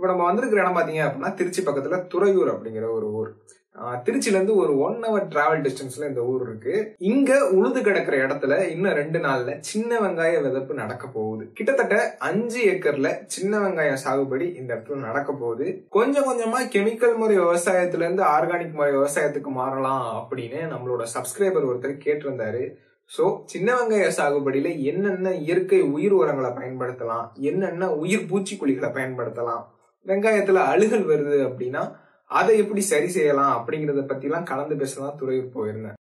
இப்போ நம்ம வந்திருக்கிற இடம் பாத்தீங்க அப்படின்னா திருச்சி பக்கத்துல துறையூர் அப்படிங்கிற ஒரு ஊர் ஆஹ் திருச்சில இருந்து ஒரு ஒன் ஹவர் டிராவல் டிஸ்டன்ஸ்ல இந்த ஊர் இருக்கு இங்க உழுது கிடக்கிற இடத்துல இன்னும் ரெண்டு நாள்ல சின்ன வெங்காய விதப்பு நடக்க போகுது கிட்டத்தட்ட அஞ்சு ஏக்கர்ல சின்ன வெங்காயம் சாகுபடி இந்த இடத்துல நடக்க போகுது கொஞ்சம் கொஞ்சமா கெமிக்கல் முறை விவசாயத்துல இருந்து ஆர்கானிக் முறை விவசாயத்துக்கு மாறலாம் அப்படின்னு நம்மளோட சப்ஸ்கிரைபர் ஒருத்தர் கேட்டிருந்தாரு சோ சின்ன வெங்காய சாகுபடியில என்னென்ன இயற்கை உயிர் உரங்களை பயன்படுத்தலாம் என்னென்ன உயிர் பூச்சிக்கொல்லிகளை பயன்படுத்தலாம் வெங்காயத்துல அழுகல் வருது அப்படின்னா அதை எப்படி சரி செய்யலாம் அப்படிங்கறத பத்தி எல்லாம் கலந்து பேசலாம் துறையூர் போயிருந்தேன்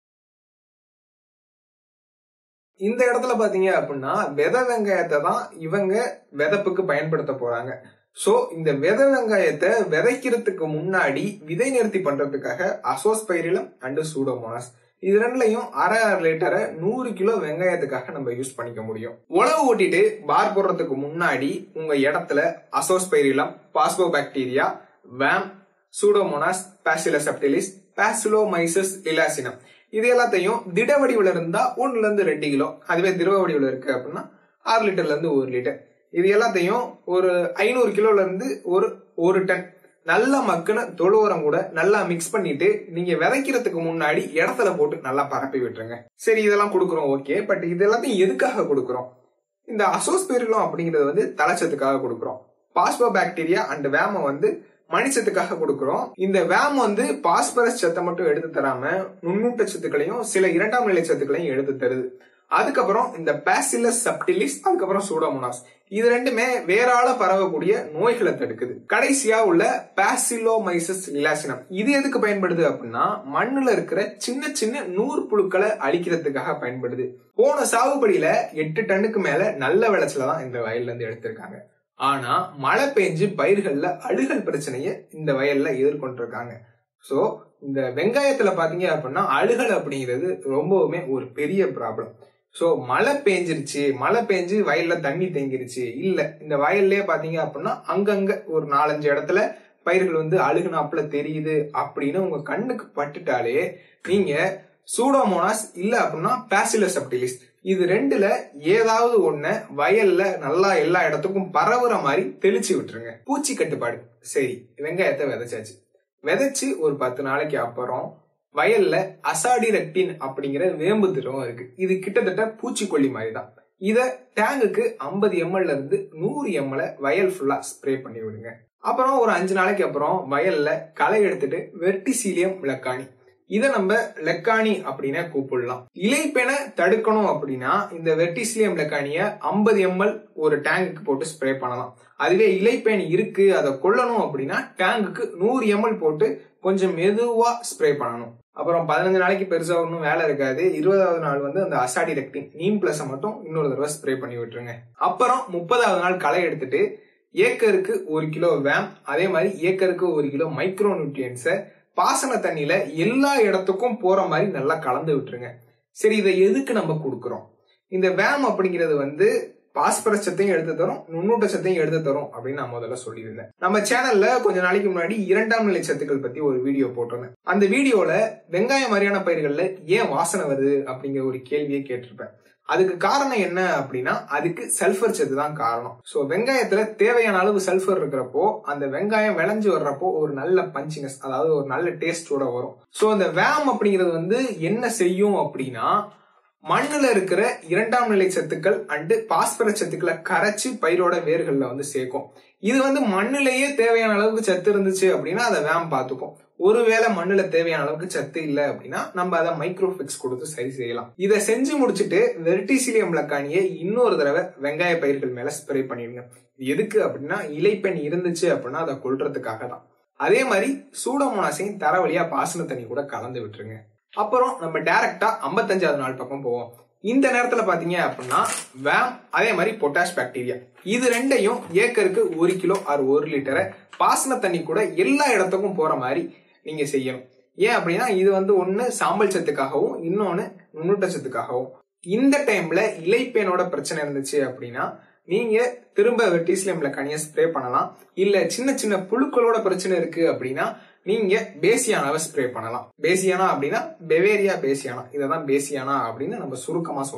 இந்த இடத்துல பாத்தீங்க அப்படின்னா விதை வெங்காயத்தை தான் இவங்க விதப்புக்கு பயன்படுத்த போறாங்க சோ இந்த விதை வெங்காயத்தை விதைக்கிறதுக்கு முன்னாடி விதை நிறுத்தி பண்றதுக்காக அசோஸ்பைரிலம் அண்ட் சூடோமோனாஸ் இது ரெண்டுலயும் அரை அரை லிட்டரை நூறு கிலோ வெங்காயத்துக்காக நம்ம யூஸ் பண்ணிக்க முடியும் உழவு ஓட்டிட்டு பார் போடுறதுக்கு முன்னாடி உங்க இடத்துல azospirillum phospho bacteria VAM pseudomonas bacillus subtilis paecilomyces lilacinum இது எல்லாத்தையும் திட வடிவில் இருந்தா ஒண்ணுல இருந்து ரெண்டு கிலோ அதுவே திரவ வடிவில் இருக்கு அப்படின்னா ஆறு லிட்டர்ல இருந்து ஒரு லிட்டர் இது எல்லாத்தையும் ஒரு ஐநூறு கிலோல இருந்து ஒரு ஒரு டன் நல்ல மக்குன தொழு உரம் கூட நல்லா மிக்ஸ் பண்ணிட்டு நீங்க விதைக்கிறதுக்கு முன்னாடி இடத்துல போட்டு நல்லா பரப்பி விட்டுருங்க சரி இதெல்லாம் கொடுக்குறோம் ஓகே பட் இது எல்லாத்தையும் எதுக்காக கொடுக்குறோம் இந்த அசோஸ்பெரிலம் அப்படிங்கிறது வந்து தலைச்சத்துக்காக கொடுக்குறோம் பாஸ்போ பாக்டீரியா அண்ட் வேம வந்து மணிச்சத்துக்காக கொடுக்குறோம் இந்த வேம் வந்து பாஸ்பரஸ் சத்தை மட்டும் எடுத்து தராம நுண்ணூட்ட சத்துக்களையும் சில இரண்டாம் நிலை சத்துக்களையும் எடுத்து தருது அதுக்கப்புறம் இந்த பேசிலஸ் சப்டிலிஸ் அதுக்கப்புறம் சூடோமோனாஸ் இது ரெண்டுமே வேறால பரவக்கூடிய நோய்களை தடுக்குது கடைசியா உள்ள பாசிலோமைசஸ் இலாசினம் இது எதுக்கு பயன்படுது அப்படின்னா மண்ணுல இருக்கிற சின்ன சின்ன நூறு புழுக்களை அழிக்கிறதுக்காக பயன்படுது போன சாகுபடியில எட்டு டன்னுக்கு மேல நல்ல விளைச்சல தான் இந்த வயல்ல இருந்து எடுத்திருக்காங்க ஆனா மழை பெஞ்சு பயிர்கள்ல அழுகல் பிரச்சனைய இந்த வயல்ல எதிர்கொண்டிருக்காங்க சோ இந்த வெங்காயத்துல பாத்தீங்க அப்படின்னா அழுகல் அப்படிங்கிறது ரொம்பவுமே ஒரு பெரிய ப்ராப்ளம் சோ மழை பெஞ்சிருச்சு மழை பெஞ்சு வயல்ல தண்ணி தேங்கிருச்சு இல்ல இந்த வயல்லயே பாத்தீங்க அப்படின்னா அங்கங்க ஒரு நாலஞ்சு இடத்துல பயிர்கள் வந்து அழுகுனாப்புல தெரியுது அப்படின்னு உங்க கண்ணுக்கு பட்டுட்டாலே நீங்க சூடோமோனாஸ் இல்ல அப்படின்னா பேசிலஸ் சப்டிலிஸ் இது ரெண்டுல ஏதாவது ஒண்ணு வயல்ல நல்லா எல்லா இடத்துக்கும் பரவுற மாதிரி தெளிச்சு விட்டுருங்க பூச்சி கட்டுப்பாடு சரி வெங்காயத்தை விதைச்சாச்சு விதைச்சு ஒரு பத்து நாளைக்கு அப்புறம் வயல்ல அசாடி ரெக்டின் அப்படிங்கிற வேம்பு திரவம் இருக்கு இது கிட்டத்தட்ட பூச்சிக்கொல்லி மாதிரி தான் இத டேங்குக்கு ஐம்பது எம்எல்ல இருந்து நூறு எம்எல் வயல் ஃபுல்லா ஸ்ப்ரே பண்ணி விடுங்க அப்புறம் ஒரு அஞ்சு நாளைக்கு அப்புறம் வயல்ல களை எடுத்துட்டு வெர்டிசீலியம் லக்கானி இதை நம்ம லெக்கானி அப்படின்னா கூப்பிடலாம் இலைப்பெனை தடுக்கணும் அப்படின்னா இந்த வெர்டிசிலியம் லெக்கானிய ஐம்பது எம்எல் ஒரு டேங்குக்கு போட்டு ஸ்ப்ரே பண்ணலாம் அதுவே இலைப்பேன் இருக்கு அதை கொல்லணும் அப்படின்னா டேங்குக்கு நூறு எம்எல் போட்டு கொஞ்சம் மெதுவா ஸ்ப்ரே பண்ணணும் அப்புறம் பதினஞ்சு நாளைக்கு பெருசா ஒன்றும் வேலை இருக்காது இருபதாவது நாள் வந்து அந்த அசாடி ரெக்டின் நீம் பிளஸை மட்டும் இன்னொரு தடவை ஸ்ப்ரே பண்ணி விட்டுருங்க அப்புறம் முப்பதாவது நாள் களை எடுத்துட்டு ஏக்கருக்கு ஒரு கிலோ வேம் அதே மாதிரி ஏக்கருக்கு ஒரு கிலோ மைக்ரோ நியூட்ரியன்ஸை பாசன தண்ணியில எல்லா இடத்துக்கும் போற மாதிரி நல்லா கலந்து விட்டுருங்க சரி இதை எதுக்கு நம்ம கொடுக்குறோம் இந்த வேம் அப்படிங்கிறது வந்து பாஸ்பரஸ் சத்தையும் எடுத்து தரும் நுண்ணூட்ட சத்தையும் எடுத்து தரும் அப்படின்னு நான் முதல்ல சொல்லியிருந்தேன் நம்ம சேனல்ல கொஞ்ச நாளைக்கு முன்னாடி இரண்டாம் நிலை சத்துக்கள் பத்தி ஒரு வீடியோ போட்டிருந்தேன் அந்த வீடியோல வெங்காயம் மாதிரியான பயிர்கள்ல ஏன் வாசனை வருது அப்படிங்கிற ஒரு கேள்வியை கேட்டிருப்பேன் அதுக்கு காரணம் என்ன அப்படின்னா அதுக்கு சல்ஃபர் சத்து தான் காரணம் சோ வெங்காயத்துல தேவையான அளவு சல்ஃபர் இருக்கிறப்போ அந்த வெங்காயம் விளைஞ்சு வர்றப்போ ஒரு நல்ல பஞ்சினஸ் அதாவது ஒரு நல்ல டேஸ்டோட வரும் சோ அந்த வேம் அப்படிங்கிறது வந்து என்ன செய்யும் அப்படின்னா மண்ணுல இருக்கிற இரண்டாம் நிலை சத்துக்கள் அண்டு பாஸ்பரஸ் சத்துக்களை கரைச்சு பயிரோட வேர்கள்ல வந்து சேர்க்கும் இது வந்து மண்ணிலேயே தேவையான அளவுக்கு சத்து இருந்துச்சு அப்படின்னா அதை வேம் பார்த்துக்கும் ஒருவேளை மண்ணுல தேவையான அளவுக்கு சத்து இல்ல அப்படின்னா நம்ம அதை மைக்ரோபிக்ஸ் கொடுத்து சரி செய்யலாம் இதை செஞ்சு முடிச்சுட்டு வெர்டிசிலியம் லக்கானியை இன்னொரு தடவை வெங்காய பயிர்கள் மேல ஸ்ப்ரே பண்ணிடுங்க இது எதுக்கு அப்படின்னா இலைப்பெண் இருந்துச்சு அப்படின்னா அதை கொல்றதுக்காக தான் அதே மாதிரி சூடமோனாசையும் தர வழியா பாசன தண்ணி கூட கலந்து விட்டுருங்க அப்புறம் நம்ம டைரக்டா ஐம்பத்தஞ்சாவது நாள் பக்கம் போவோம் இந்த நேரத்துல பாத்தீங்க அப்படின்னா வேம் அதே மாதிரி பொட்டாஷ் பாக்டீரியா இது ரெண்டையும் ஏக்கருக்கு ஒரு கிலோ ஆறு ஒரு லிட்டரை பாசன தண்ணி கூட எல்லா இடத்துக்கும் போற மாதிரி நீங்க செய்யணும் ஏன் அப்படின்னா இது வந்து ஒண்ணு சாம்பல் சத்துக்காகவும் இன்னொன்னு நுண்ணூட்ட சத்துக்காகவும் இந்த டைம்ல இலைப்பேனோட பிரச்சனை இருந்துச்சு அப்படின்னா நீங்க திரும்ப வெட்டிஸ்லியம்ல கனிய ஸ்ப்ரே பண்ணலாம் இல்ல சின்ன சின்ன புழுக்களோட பிரச்சனை இருக்கு அப்படின்னா நீங்க பேசியானாவை ஸ்ப்ரே பண்ணலாம் பேசியானா அப்படின்னா பெவேரியா பேசியானா இததான் பேசியானா அப்படின்னு நம்ம சுருக்கமா சொல்றோம்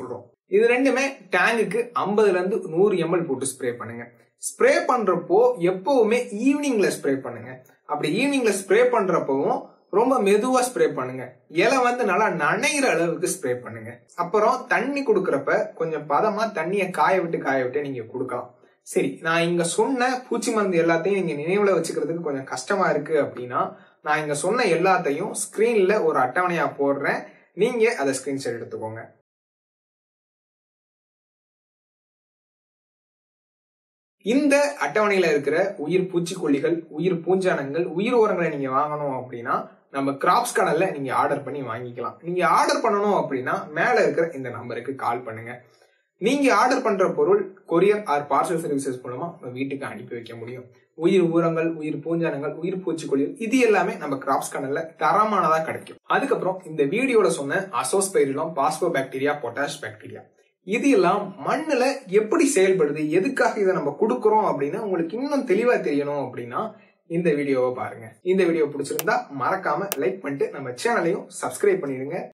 இது ரெண்டுமே டேங்குக்கு ஐம்பதுல இருந்து நூறு எம்எல் போட்டு ஸ்ப்ரே பண்ணுங்க ஸ்ப்ரே பண்றப்போ எப்பவுமே ஈவினிங்ல ஸ்ப்ரே பண்ணுங்க அப்படி ஈவினிங்ல ஸ்ப்ரே பண்றப்பவும் ரொம்ப மெதுவா ஸ்ப்ரே பண்ணுங்க இலை வந்து நல்லா நனைகிற அளவுக்கு ஸ்ப்ரே பண்ணுங்க அப்புறம் தண்ணி கொடுக்கறப்ப கொஞ்சம் பதமா தண்ணியை காய விட்டு காய விட்டு நீங்க கொடுக்கலாம் சரி நான் இங்க சொன்ன பூச்சி மருந்து எல்லாத்தையும் நீங்க நினைவுல வச்சுக்கிறதுக்கு கொஞ்சம் கஷ்டமா இருக்கு அப்படின்னா நான் இங்க சொன்ன எல்லாத்தையும் ஸ்கிரீன்ல ஒரு அட்டவணையா போடுறேன் நீங்க அதை ஸ்கிரீன்ஷாட் எடுத்துக்கோங்க இந்த அட்டவணையில இருக்கிற உயிர் பூச்சிக்கொல்லிகள் உயிர் பூஞ்சானங்கள் உயிர் உரங்களை நீங்க வாங்கணும் அப்படின்னா நம்ம கிராப்ஸ் கடல்ல நீங்க ஆர்டர் பண்ணி வாங்கிக்கலாம் நீங்க ஆர்டர் பண்ணணும் அப்படின்னா மேல இருக்கிற இந்த நம்பருக்கு கால் பண்ணுங்க நீங்க ஆர்டர் பண்ற பொருள் கொரியர் ஆர் பார்சல் சர்வீசஸ் மூலமா உங்க வீட்டுக்கு அனுப்பி வைக்க முடியும் உயிர் ஊரங்கள் உயிர் பூஞ்சானங்கள் உயிர் பூச்சிக்கொல்லிகள் இது எல்லாமே நம்ம கிராப்ஸ் கனல்ல தரமானதா கிடைக்கும் அதுக்கப்புறம் இந்த வீடியோல சொன்ன azospirillum phospho bacteria potash bacteria இது எல்லாம் மண்ணுல எப்படி செயல்படுது எதுக்காக இதை நம்ம கொடுக்கறோம் அப்படின்னு உங்களுக்கு இன்னும் தெளிவா தெரியணும் அப்படின்னா இந்த வீடியோவை பாருங்க இந்த வீடியோ பிடிச்சிருந்தா மறக்காம லைக் பண்ணிட்டு நம்ம சேனலையும் சப்ஸ்கிரைப் பண்ணிடுங்க